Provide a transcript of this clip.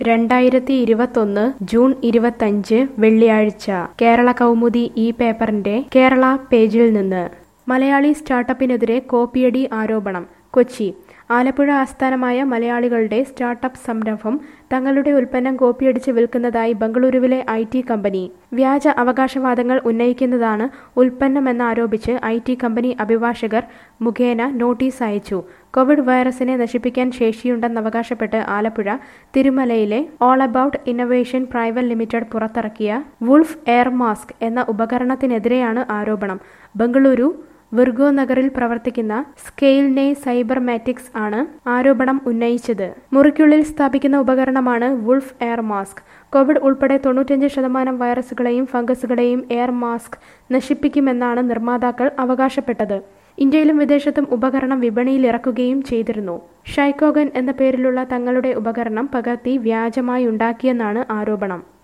രണ്ടായിരത്തി ഇരുപത്തൊന്ന് ജൂൺ ഇരുപത്തഞ്ച് വെള്ളിയാഴ്ച കേരള കൗമുദി ഈ പേപ്പറിന്റെ കേരള പേജിൽ നിന്ന് മലയാളി സ്റ്റാർട്ടപ്പിനെതിരെ കോപ്പിയടി ആരോപണം കൊച്ചി ആലപ്പുഴ ആസ്ഥാനമായ മലയാളികളുടെ സ്റ്റാർട്ടപ്പ് സംരംഭം തങ്ങളുടെ ഉൽപ്പന്നം കോപ്പിയടിച്ച് വിൽക്കുന്നതായി ബംഗളൂരുവിലെ ഐ ടി കമ്പനി വ്യാജ അവകാശവാദങ്ങൾ ഉന്നയിക്കുന്നതാണ് ഉൽപ്പന്നമെന്നാരോപിച്ച് ഐ ടി കമ്പനി അഭിഭാഷകർ മുഖേന നോട്ടീസ് അയച്ചു കോവിഡ് വൈറസിനെ നശിപ്പിക്കാൻ ശേഷിയുണ്ടെന്നവകാശപ്പെട്ട് ആലപ്പുഴ തിരുമലയിലെ all about innovation private limited പുറത്തിറക്കിയ വുൾഫ് എയർ മാസ്ക് എന്ന ഉപകരണത്തിനെതിരെയാണ് ആരോപണം ബംഗളൂരു വിർഗോ നഗറിൽ പ്രവർത്തിക്കുന്ന സ്കെയിൽനെ സൈബർമാറ്റിക്സ് ആണ് ആരോപണം ഉന്നയിച്ചത് മുറിക്കുള്ളിൽ സ്ഥാപിക്കുന്ന ഉപകരണമാണ് വുൾഫ് എയർ മാസ്ക് കോവിഡ് ഉൾപ്പെടെ തൊണ്ണൂറ്റഞ്ച് ശതമാനം വൈറസുകളെയും ഫംഗസുകളെയും എയർ മാസ്ക് നശിപ്പിക്കുമെന്നാണ് നിർമ്മാതാക്കൾ അവകാശപ്പെട്ടത് ഇന്ത്യയിലും വിദേശത്തും ഉപകരണം വിപണിയിൽ ഇറക്കുകയും ചെയ്തിരുന്നു ഷൈക്കോഗൻ എന്ന പേരിലുള്ള തങ്ങളുടെ ഉപകരണം പകർത്തി വ്യാജമായി ഉണ്ടാക്കിയെന്നാണ് ആരോപണം